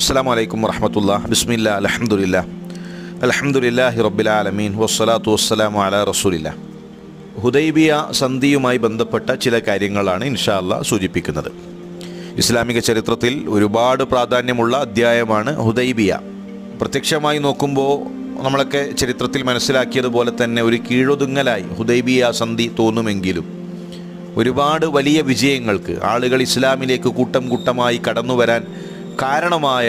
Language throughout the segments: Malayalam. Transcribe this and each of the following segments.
അസ്സാം വലൈക്കും വറഹമത്തുള്ള ബിസ്മില്ല അലഹമുല്ല അലഹമുല്ലാഹി റബ്ബിലാലമീൻ വസ്സലാത്തു വസ്സലാമു അല റസൂലില്ല ഹുദൈബിയ സന്ധിയുമായി ബന്ധപ്പെട്ട ചില കാര്യങ്ങളാണ് ഇൻഷാ അല്ലാ സൂചിപ്പിക്കുന്നത് ഇസ്ലാമിക ചരിത്രത്തിൽ ഒരുപാട് പ്രാധാന്യമുള്ള അധ്യായമാണ് ഹുദൈബിയ പ്രത്യക്ഷമായി നോക്കുമ്പോൾ നമ്മളൊക്കെ ചരിത്രത്തിൽ മനസ്സിലാക്കിയതുപോലെ തന്നെ ഒരു കീഴൊതുങ്ങലായി ഹുദൈബിയ സന്ധി തോന്നുമെങ്കിലും ഒരുപാട് വലിയ വിജയങ്ങൾക്ക് ആളുകൾ ഇസ്ലാമിലേക്ക് കൂട്ടം കൂട്ടമായി കടന്നു വരാൻ കാരണമായ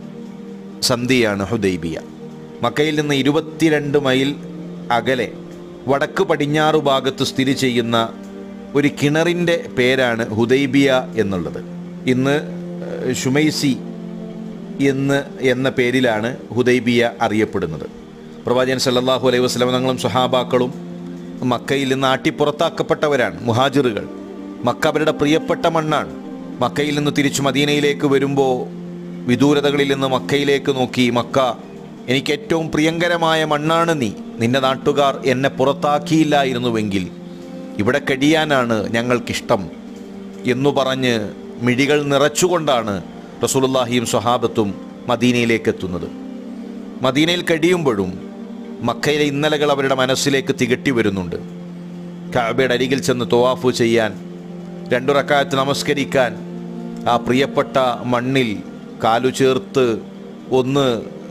സന്ധിയാണ് ഹുദൈബിയ മക്കയിൽ നിന്ന് ഇരുപത്തിരണ്ട് മൈൽ അകലെ വടക്ക് പടിഞ്ഞാറ് ഭാഗത്ത് സ്ഥിതി ചെയ്യുന്ന ഒരു കിണറിൻ്റെ പേരാണ് ഹുദൈബിയ എന്നുള്ളത് ഇന്ന് ഏഹ്, ഷുമൈസി എന്ന് എന്ന പേരിലാണ് ഹുദൈബിയ അറിയപ്പെടുന്നത് പ്രവാചകൻ സല്ലല്ലാഹു അലൈഹി വസല്ലം തങ്ങളും സ്വഹാബാക്കളും മക്കയിൽ നിന്ന് ആട്ടിപ്പുറത്താക്കപ്പെട്ടവരാണ് മുഹാജിറുകൾ മക്ക അവരുടെ പ്രിയപ്പെട്ട മണ്ണാണ് മക്കയിൽ നിന്ന് തിരിച്ചു മദീനയിലേക്ക് വരുമ്പോൾ വിദൂരതകളിൽ നിന്ന് മക്കയിലേക്ക് നോക്കി മക്ക എനിക്ക് ഏറ്റവും പ്രിയങ്കരമായ മണ്ണാണ് നീ നിന്റെ നാട്ടുകാർ എന്നെ പുറത്താക്കിയില്ലായിരുന്നുവെങ്കിൽ ഇവിടെ കഴിയാനാണ് ഞങ്ങൾക്കിഷ്ടം എന്നു പറഞ്ഞ് മിഴികൾ നിറച്ചുകൊണ്ടാണ് റസൂലുള്ളാഹിയും സ്വഹാബത്തും മദീനയിലേക്ക് എത്തുന്നത് മദീനയിൽ കഴിയുമ്പോഴും മക്കയിലെ ഇന്നലകൾ അവരുടെ മനസ്സിലേക്ക് തികട്ടി വരുന്നുണ്ട് കാബയുടെ അരികിൽ ചെന്ന് തോവാഫു ചെയ്യാൻ രണ്ടു റക്കായത്ത് നമസ്കരിക്കാൻ ആ പ്രിയപ്പെട്ട മണ്ണിൽ കാലു ചേർത്ത് ഒന്ന്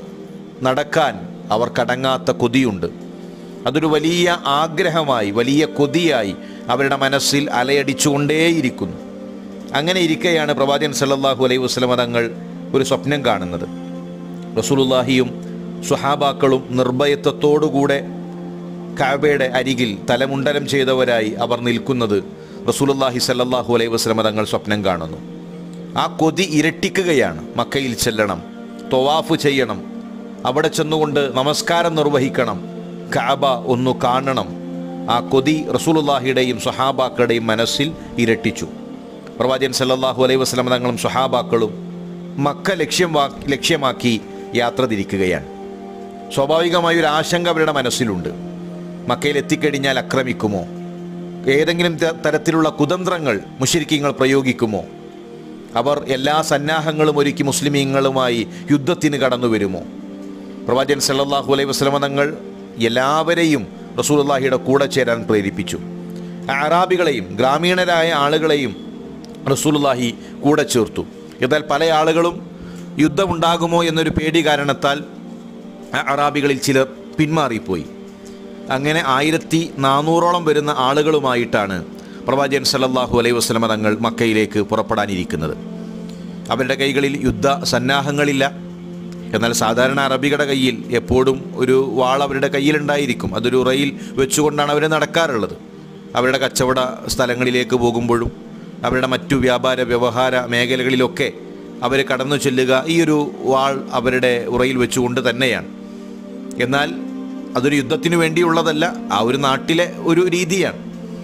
നടക്കാൻ അവർക്കടങ്ങാത്ത കൊതിയുണ്ട് അതൊരു വലിയ ആഗ്രഹമായി വലിയ കൊതിയായി അവരുടെ മനസ്സിൽ അലയടിച്ചുകൊണ്ടേയിരിക്കുന്നു അങ്ങനെ ഇരിക്കെയാണ് പ്രവാചകൻ സല്ലല്ലാഹു അലൈഹി വസല്ലമ തങ്ങൾ ഒരു സ്വപ്നം കാണുന്നത് റസൂലുള്ളാഹിയും സ്വഹാബാക്കളും നിർഭയത്വത്തോടുകൂടെ കാബയുടെ അരികിൽ തലമുണ്ടനം ചെയ്തവരായി അവർ നിൽക്കുന്നത് റസൂലുള്ളാഹി സല്ലല്ലാഹു അലൈഹി വസല്ലമ തങ്ങൾ സ്വപ്നം കാണുന്നു ആ കൊതി ഇരട്ടിക്കുകയാണ് മക്കയിൽ ചെല്ലണം തൊവാഫ് ചെയ്യണം അവിടെ ചെന്നുകൊണ്ട് നമസ്കാരം നിർവഹിക്കണം കാബ ഒന്ന് കാണണം ആ കൊതി റസൂലുള്ളാഹിയുടെയും സ്വഹാബാക്കളുടെയും മനസ്സിൽ ഇരട്ടിച്ചു പ്രവാചകൻ സല്ലല്ലാഹു അലൈഹി വസല്ലമ തങ്ങളും സ്വഹാബാക്കളും മക്ക ലക്ഷ്യം വാ- ലക്ഷ്യമാക്കി യാത്ര തിരിക്കുകയാണ് സ്വാഭാവികമായ ഒരു ആശങ്ക അവരുടെ മനസ്സിലുണ്ട് മക്കയിൽ എത്തിക്കഴിഞ്ഞാൽ ആക്രമിക്കുമോ ഏതെങ്കിലും ത- തരത്തിലുള്ള കുതന്ത്രങ്ങൾ മുഷരിക്കങ്ങൾ പ്രയോഗിക്കുമോ അവർ എല്ലാ സന്നാഹങ്ങളും ഒരുക്കി മുസ്ലിമീങ്ങളുമായി യുദ്ധത്തിന് കടന്നു വരുമോ പ്രവാചകൻ സല്ലല്ലാഹു അലൈഹി വസല്ലമ തങ്ങൾ എല്ലാവരെയും റസൂലുള്ളാഹിയുടെ കൂടെ ചേരാൻ പ്രേരിപ്പിച്ചു അറാബികളെയും ഗ്രാമീണരായ ആളുകളെയും റസൂലുള്ളാഹി കൂടെ ചേർത്തു എന്നാൽ പല ആളുകളും യുദ്ധമുണ്ടാകുമോ എന്നൊരു പേടി കാരണത്താൽ അറാബികളിൽ ചിലർ പിന്മാറിപ്പോയി അങ്ങനെ ആയിരത്തി നാനൂറോളം വരുന്ന ആളുകളുമായിട്ടാണ് പ്രവാചകൻ സല്ലല്ലാഹു അലൈഹി വസല്ലമ തങ്ങൾ മക്കയിലേക്ക് പുറപ്പെടാനിരിക്കുന്നത് അവരുടെ കൈകളിൽ യുദ്ധ സന്നാഹങ്ങളില്ല എന്നാൽ സാധാരണ അറബികളുടെ കയ്യിൽ എപ്പോഴും ഒരു വാൾ അവരുടെ കയ്യിലുണ്ടായിരിക്കും അതൊരു റെയിൽ വെച്ചുകൊണ്ടാണ് അവർ നടക്കാറുള്ളത് അവരുടെ കച്ചവട സ്ഥലങ്ങളിലേക്ക് പോകുമ്പോഴും അവരുടെ മറ്റു വ്യാപാര വ്യവഹാര മേഖലകളിലൊക്കെ അവർ കടന്നു ചെല്ലുക ഈ ഒരു വാൾ അവരുടെ ഉറയിൽ വെച്ചുകൊണ്ട് തന്നെയാണ് എന്നാൽ അതൊരു യുദ്ധത്തിനു വേണ്ടിയുള്ളതല്ല ആ ഒരു നാട്ടിലെ ഒരു രീതിയാണ്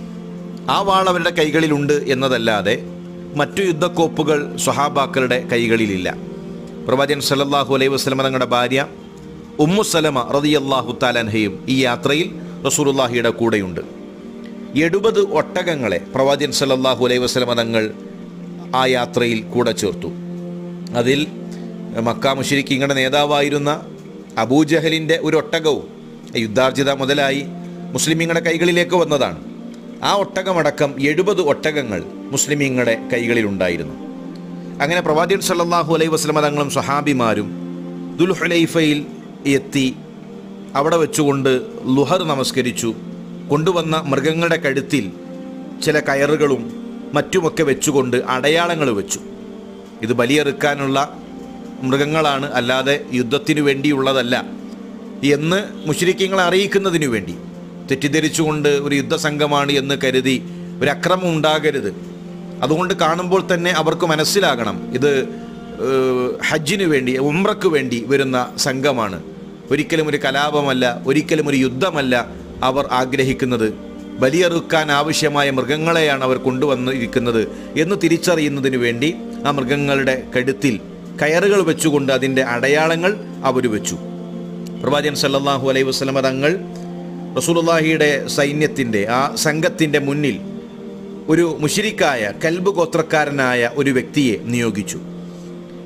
ആ വാൾ അവരുടെ കൈകളിലുണ്ട് എന്നതല്ലാതെ മറ്റു യുദ്ധക്കോപ്പുകൾ സ്വഹാബാക്കളുടെ കൈകളിലില്ല പ്രവാചകൻ സല്ലല്ലാഹു അലൈഹി വസല്ലമ തങ്ങളുടെ ഭാര്യ ഉമ്മു സലമ റളിയല്ലാഹു താലൻഹയും ഈ യാത്രയിൽ റസൂലുള്ളാഹിയുടെ കൂടെയുണ്ട് എഴുപത് ഒട്ടകങ്ങളെ പ്രവാചകൻ സല്ലല്ലാഹു അലൈഹി വസല്ലമ തങ്ങൾ ആ യാത്രയിൽ കൂടെ ചേർത്തു അതിൽ മക്ക മുഷരിക്കിങ്ങളുടെ നേതാവായിരുന്ന അബൂജഹലിൻ്റെ ഒരു ഒട്ടകവും യുദ്ധാർജിത മുതലായി മുസ്ലിമീങ്ങളുടെ കൈകളിലേക്ക് വന്നതാണ് ആ ഒട്ടകമടക്കം എഴുപത് ഒട്ടകങ്ങൾ മുസ്ലിമീങ്ങളുടെ കൈകളിലുണ്ടായിരുന്നു അങ്ങനെ പ്രവാചകൻ സല്ലല്ലാഹു അലൈഹി വസല്ലമ തങ്ങളും സ്വഹാബിമാരും ദുൽഹുലൈഫയിൽ എത്തി അവിടെ വെച്ചുകൊണ്ട് ലുഹർ നമസ്കരിച്ചു കൊണ്ടുവന്ന മൃഗങ്ങളുടെ കഴുത്തിൽ ചില കയറുകളും മറ്റുമൊക്കെ വെച്ചുകൊണ്ട് അടയാളങ്ങൾ വെച്ചു ഇത് ബലിയെറുക്കാനുള്ള മൃഗങ്ങളാണ് അല്ലാതെ യുദ്ധത്തിനു വേണ്ടിയുള്ളതല്ല എന്ന് മുഷരിക്കങ്ങളെ അറിയിക്കുന്നതിനു വേണ്ടി തെറ്റിദ്ധരിച്ചുകൊണ്ട് ഒരു യുദ്ധസംഘമാണ് എന്ന് കരുതി ഒരു അക്രമം ഉണ്ടാകരുത് അതുകൊണ്ട് കാണുമ്പോൾ തന്നെ അവർക്ക് മനസ്സിലാകണം ഇത് ഏഹ്, ഹജ്ജിന് വേണ്ടി ഉംറയ്ക്ക് വേണ്ടി വരുന്ന സംഘമാണ് ഒരിക്കലും ഒരു കലാപമല്ല ഒരിക്കലും ഒരു യുദ്ധമല്ല അവർ ആഗ്രഹിക്കുന്നത് ബലിയെറുക്കാൻ ആവശ്യമായ മൃഗങ്ങളെയാണ് അവർ കൊണ്ടുവന്നിരിക്കുന്നത് എന്ന് തിരിച്ചറിയുന്നതിന് വേണ്ടി ആ മൃഗങ്ങളുടെ കഴുത്തിൽ കയറുകൾ വെച്ചുകൊണ്ട് അതിൻ്റെ അടയാളങ്ങൾ അവർ വെച്ചു പ്രവാചകൻ സല്ലല്ലാഹു അലൈഹി വസല്ലമ തങ്ങൾ റസൂലുള്ളാഹിയുടെ സൈന്യത്തിൻ്റെ ആ സംഘത്തിൻ്റെ മുന്നിൽ ഒരു മുഷിരിക്കായ കൽബ് ഗോത്രക്കാരനായ ഒരു വ്യക്തിയെ നിയോഗിച്ചു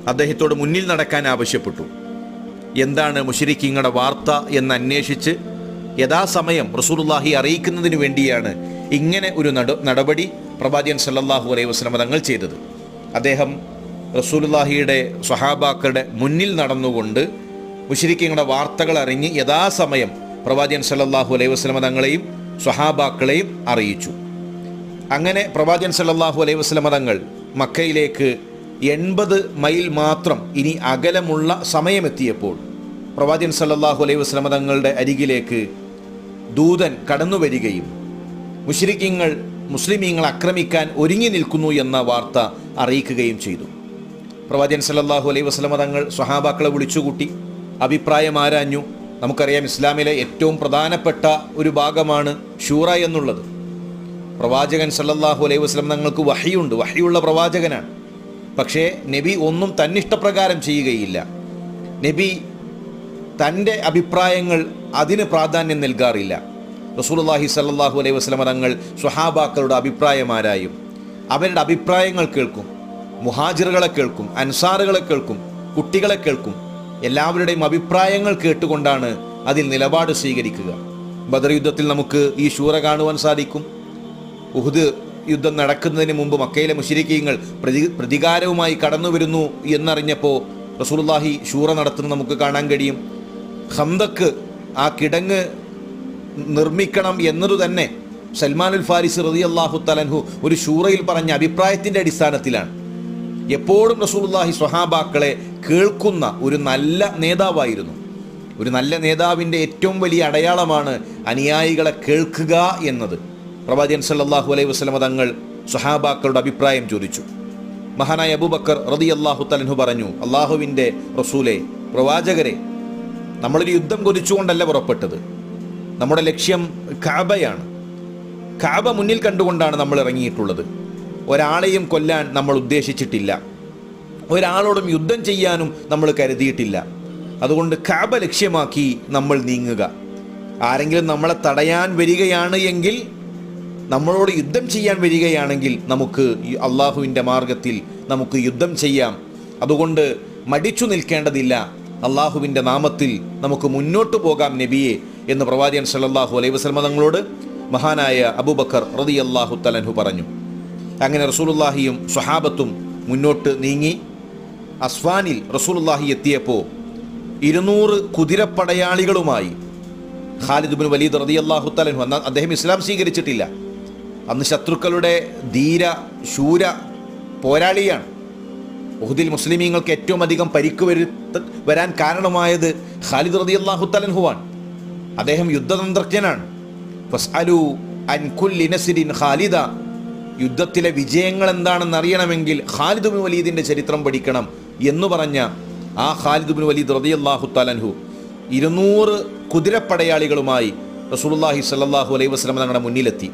അദ്ദേഹത്തോട് മുന്നിൽ നടക്കാൻ ആവശ്യപ്പെട്ടു എന്താണ് മുഷരിക്കിങ്ങളുടെ വാർത്ത എന്ന് അന്വേഷിച്ച് യഥാസമയം റസൂലുള്ളാഹി അറിയിക്കുന്നതിന് വേണ്ടിയാണ് ഇങ്ങനെ ഒരു നട നടപടി പ്രവാചകൻ സല്ലല്ലാഹു അലൈഹി വസല്ലം തങ്ങൾ ചെയ്തത് അദ്ദേഹം റസൂലുള്ളാഹിയുടെ സ്വഹാബാക്കളുടെ മുന്നിൽ നടന്നുകൊണ്ട് മുഷരിക്കിങ്ങളുടെ വാർത്തകൾ അറിഞ്ഞ് യഥാസമയം പ്രവാചകൻ സല്ലല്ലാഹു അലൈഹി വസല്ലം തങ്ങളെയും സ്വഹാബാക്കളെയും അറിയിച്ചു അങ്ങനെ പ്രവാചകൻ സല്ലല്ലാഹു അലൈഹി വസല്ലം തങ്ങൾ മക്കയിലേക്ക് എൺപത് മൈൽ മാത്രം ഇനി അകലമുള്ള സമയമെത്തിയപ്പോൾ പ്രവാചകൻ സല്ലല്ലാഹു അലൈഹി വസല്ലം തങ്ങളുടെ അരികിലേക്ക് ദൂതൻ കടന്നു വരികയും മുശ്രിക്കിങ്ങൾ മുസ്ലിമീങ്ങൾ ആക്രമിക്കാൻ ഒരുങ്ങി നിൽക്കുന്നു എന്ന വാർത്ത അറിയിക്കുകയും ചെയ്തു പ്രവാചകൻ സല്ലല്ലാഹു അലൈഹി വസല്ലം തങ്ങൾ സ്വഹാബാക്കളെ വിളിച്ചുകൂട്ടി അഭിപ്രായം ആരാഞ്ഞു നമുക്കറിയാം ഇസ്ലാമിലെ ഏറ്റവും പ്രധാനപ്പെട്ട ഒരു ഭാഗമാണ് ഷൂറ എന്നുള്ളത് പ്രവാചകൻ സല്ലല്ലാഹു അലൈഹി വസല്ലം തങ്ങൾക്ക് വഹിയുണ്ട് വഹിയുള്ള പ്രവാചകനാണ് പക്ഷേ നബി ഒന്നും തന്നിഷ്ടപ്രകാരം ചെയ്യുകയില്ല നബി തൻ്റെ അഭിപ്രായങ്ങൾ അതിന് പ്രാധാന്യം നൽകാറില്ല റസൂലുള്ളാഹി സല്ലല്ലാഹു അലൈഹി വസല്ലം തങ്ങൾ സ്വഹാബാക്കളുടെ അഭിപ്രായമാരായും അവരുടെ അഭിപ്രായങ്ങൾ കേൾക്കും മുഹാജിറുകളെ കേൾക്കും അൻസാറുകളെ കേൾക്കും കുട്ടികളെ കേൾക്കും എല്ലാവരുടെയും അഭിപ്രായങ്ങൾ കേട്ടുകൊണ്ടാണ് അതിൽ നിലപാട് സ്വീകരിക്കുക ബദർ യുദ്ധത്തിൽ നമുക്ക് ഈ ശൂറ കാണുവാൻ സാധിക്കും ഉഹുദ് യുദ്ധം നടക്കുന്നതിന് മുമ്പ് മക്കയിലെ മുഷിരിക്കീങ്ങൾ പ്രതി പ്രതികാരവുമായി കടന്നു വരുന്നു എന്നറിഞ്ഞപ്പോൾ റസൂലുള്ളാഹി ശൂറ നടത്തുന്നത് നമുക്ക് കാണാൻ കഴിയും ഹംദക്ക് ആ കിടങ്ങ് നിർമ്മിക്കണം എന്നതു തന്നെ സൽമാനുൽ ഫാരിസ് റതി അള്ളാഹു തലൻഹു ഒരു ഷൂറയിൽ പറഞ്ഞ അഭിപ്രായത്തിൻ്റെ അടിസ്ഥാനത്തിലാണ് എപ്പോഴും റസൂലുള്ളാഹി സ്വഹാബാക്കളെ കേൾക്കുന്ന ഒരു നല്ല നേതാവായിരുന്നു ഒരു നല്ല നേതാവിൻ്റെ ഏറ്റവും വലിയ അടയാളമാണ് അനുയായികളെ കേൾക്കുക എന്നത് പ്രവാചകൻ സല്ലല്ലാഹു അലൈഹി വസല്ലമ തങ്ങൾ സ്വഹാബാക്കളുടെ അഭിപ്രായം ചോദിച്ചു മഹാനായ അബൂബക്കർ റതി അള്ളാഹു തലൻഹു പറഞ്ഞു അള്ളാഹുവിൻ്റെ റസൂലെ പ്രവാചകരെ നമ്മളൊരു യുദ്ധം കൊതിച്ചുകൊണ്ടല്ല പുറപ്പെട്ടത് നമ്മുടെ ലക്ഷ്യം കാബയാണ് കാബ മുന്നിൽ കണ്ടുകൊണ്ടാണ് നമ്മൾ ഇറങ്ങിയിട്ടുള്ളത് ഒരാളെയും കൊല്ലാൻ നമ്മൾ ഉദ്ദേശിച്ചിട്ടില്ല ഒരാളോടും യുദ്ധം ചെയ്യാനും നമ്മൾ കരുതിയിട്ടില്ല അതുകൊണ്ട് കാബ ലക്ഷ്യമാക്കി നമ്മൾ നീങ്ങുക ആരെങ്കിലും നമ്മളെ തടയാൻ വരികയാണ് എങ്കിൽ നമ്മളോട് യുദ്ധം ചെയ്യാൻ വരികയാണെങ്കിൽ നമുക്ക് ഈ അള്ളാഹുവിൻ്റെ മാർഗത്തിൽ നമുക്ക് യുദ്ധം ചെയ്യാം അതുകൊണ്ട് മടിച്ചു നിൽക്കേണ്ടതില്ല അള്ളാഹുവിൻ്റെ നാമത്തിൽ നമുക്ക് മുന്നോട്ട് പോകാം നബിയെ എന്ന് പ്രവാചകൻ സല്ലല്ലാഹു അലൈഹി വസല്ലമ തങ്ങളോട് മഹാനായ അബൂബക്കർ റതി അള്ളാഹു തലൻഹു പറഞ്ഞു അങ്ങനെ റസൂലുള്ളാഹിയും സ്വഹാബത്തും മുന്നോട്ട് നീങ്ങി അസ്വാനിൽ റസൂലുള്ളാഹി എത്തിയപ്പോൾ ഇരുന്നൂറ് കുതിരപ്പടയാളികളുമായി ഖാലിദ് ബിൻ വലീദ് റതി അള്ളാഹു തലൻഹു അന്ന് അദ്ദേഹം ഇസ്ലാം സ്വീകരിച്ചിട്ടില്ല അന്ന് ശത്രുക്കളുടെ ധീര ശൂര പോരാളിയാണ് ഉഹുദിൽ മുസ്ലിമീങ്ങൾക്ക് ഏറ്റവും അധികം പരിക്ക് വരുത്ത വരാൻ കാരണമായത് ഖാലിദ് റതി അള്ളാഹു തലൻഹുവാണ് അദ്ദേഹം യുദ്ധതന്ത്രജ്ഞനാണ് ഫസ്അലു അൻ കുല്ലി നസ്രിൻ ഖാലിദ യുദ്ധത്തിലെ വിജയങ്ങൾ എന്താണെന്ന് അറിയണമെങ്കിൽ ഖാലിദ് ബിൻ വലീദിന്റെ ചരിത്രം പഠിക്കണം എന്ന് പറഞ്ഞ ആ ഖാലിദ് ബിൻ വലീദ് റളിയല്ലാഹു തലൻഹു ഇരുന്നൂറ് കുതിരപ്പടയാളികളുമായി റസൂലുള്ളാഹി സ്വല്ലല്ലാഹു അലൈഹി വസല്ലം തങ്ങളുടെ മുന്നിലെത്തി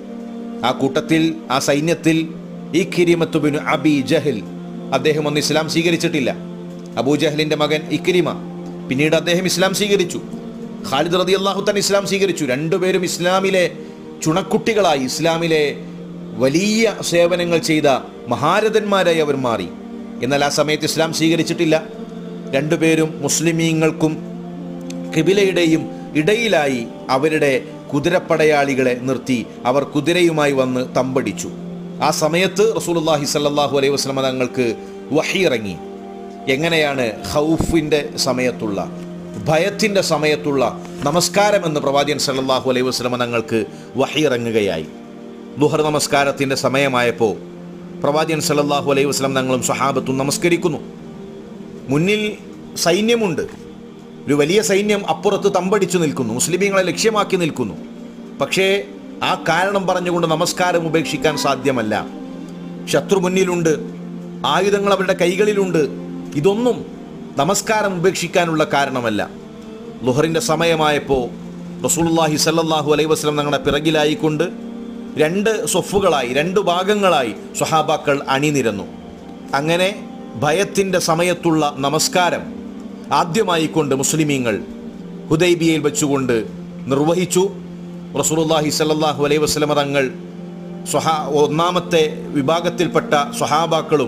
ആ കൂട്ടത്തിൽ ആ സൈന്യത്തിൽ ഈ കിരിമത്ത് ബിൻ അബി ജഹൽ അദ്ദേഹം ഒന്നും ഇസ്ലാം സ്വീകരിച്ചിട്ടില്ല അബൂജഹലിന്റെ മകൻ ഇക്രിമ പിന്നീട് അദ്ദേഹം ഇസ്ലാം സ്വീകരിച്ചു ഖാലിദ് റതി അള്ളാഹു തന്നെ ഇസ്ലാം സ്വീകരിച്ചു രണ്ടുപേരും ഇസ്ലാമിലെ ചുണക്കുട്ടികളായി ഇസ്ലാമിലെ വലിയ സേവനങ്ങൾ ചെയ്ത മഹാരഥന്മാരായി അവർ മാറി എന്നാൽ ആ സമയത്ത് ഇസ്ലാം സ്വീകരിച്ചിട്ടില്ല രണ്ടുപേരും മുസ്ലിമീങ്ങൾക്കും കിബിലയുടെയും ഇടയിലായി അവരുടെ കുതിരപ്പടയാളികളെ നിർത്തി അവർ കുതിരയുമായി വന്ന് തമ്പടിച്ചു ആ സമയത്ത് റസൂലുള്ളാഹി സല്ലല്ലാഹു അലൈഹി വസല്ലമ തങ്ങൾക്ക് വഹി ഇറങ്ങി എങ്ങനെയാണ് ഹൗഫിൻ്റെ സമയത്തുള്ള ഭയത്തിൻ്റെ സമയത്തുള്ള നമസ്കാരം എന്ന് പ്രവാചകൻ സല്ലല്ലാഹു അലൈഹി വസല്ലമ തങ്ങൾക്ക് വഹി ഇറങ്ങുകയായി ദുഹർ നമസ്കാരത്തിൻ്റെ സമയമായപ്പോൾ പ്രവാചകൻ സല്ലല്ലാഹു അലൈഹി വസല്ലം തങ്ങളും സ്വഹാബത്തും നമസ്കരിക്കുന്നു മുന്നിൽ സൈന്യമുണ്ട് ഒരു വലിയ സൈന്യം അപ്പുറത്ത് തമ്പടിച്ചു നിൽക്കുന്നു മുസ്ലിമീങ്ങളെ ലക്ഷ്യമാക്കി നിൽക്കുന്നു പക്ഷേ ആ കാരണം പറഞ്ഞുകൊണ്ട് നമസ്കാരം ഉപേക്ഷിക്കാൻ സാധ്യമല്ല ശത്രു മുന്നിലുണ്ട് ആയുധങ്ങൾ അവരുടെ കൈകളിലുണ്ട് ഇതൊന്നും നമസ്കാരം ഉപേക്ഷിക്കാനുള്ള കാരണമല്ല ലുഹറിൻ്റെ സമയമായപ്പോൾ റസൂലുള്ളാഹി സല്ലല്ലാഹു അലൈഹി വസല്ലം തങ്ങളുടെ പിറകിലായിക്കൊണ്ട് രണ്ട് സൊഫുകളായി രണ്ട് ഭാഗങ്ങളായി സ്വഹാബാക്കൾ അണിനിരന്നു അങ്ങനെ ഭയത്തിൻ്റെ സമയത്തുള്ള നമസ്കാരം ആദ്യമായിക്കൊണ്ട് മുസ്ലിമീങ്ങൾ ഹുദൈബിയയിൽ വെച്ചുകൊണ്ട് നിർവഹിച്ചു റസൂലുള്ളാഹി സല്ലല്ലാഹു അലൈഹി വസല്ലമ തങ്ങൾ സ്വഹാ ഒന്നാമത്തെ വിഭാഗത്തിൽപ്പെട്ട സ്വഹാബാക്കളും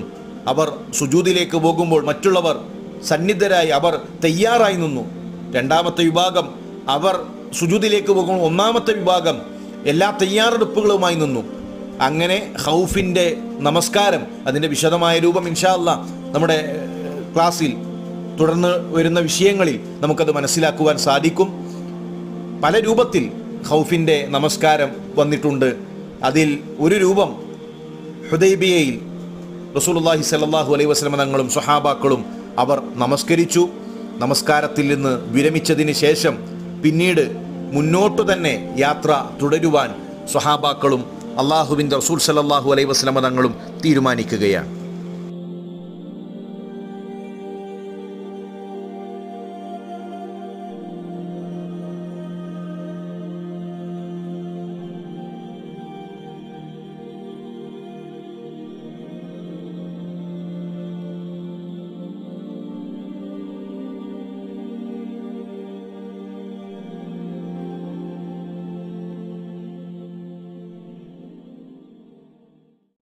അവർ സുജൂദിലേക്ക് പോകുമ്പോൾ മറ്റുള്ളവർ സന്നിധരായി അവർ തയ്യാറായി നിന്നു രണ്ടാമത്തെ വിഭാഗം അവർ സുജൂദിലേക്ക് പോകുമ്പോൾ ഒന്നാമത്തെ വിഭാഗം എല്ലാ തയ്യാറെടുപ്പുകളുമായി നിന്നു അങ്ങനെ ഹൗഫിൻ്റെ നമസ്കാരം അതിൻ്റെ വിശദമായ രൂപം ഇൻഷാ അല്ലാ നമ്മുടെ ഏഹ്, ക്ലാസ്സിൽ തുടർന്ന് വരുന്ന വിഷയങ്ങളിൽ നമുക്കത് മനസ്സിലാക്കുവാൻ സാധിക്കും പല രൂപത്തിൽ ഹൗഫിൻ്റെ നമസ്കാരം വന്നിട്ടുണ്ട് അതിൽ ഒരു രൂപം ഹുദൈബിയയിൽ റസൂലുള്ളാഹി സ്വല്ലല്ലാഹു അലൈഹി വസല്ലമ തങ്ങളും സ്വഹാബാക്കളും അവർ നമസ്കരിച്ചു നമസ്കാരത്തിൽ നിന്ന് വിരമിച്ചതിന് ശേഷം പിന്നീട് മുന്നോട്ടു തന്നെ യാത്ര തുടരുവാൻ സ്വഹാബാക്കളും അള്ളാഹുവിൻ്റെ റസൂൽ സല്ലല്ലാഹു അലൈഹി വസല്ലമ തങ്ങളും തീരുമാനിക്കുകയാണ്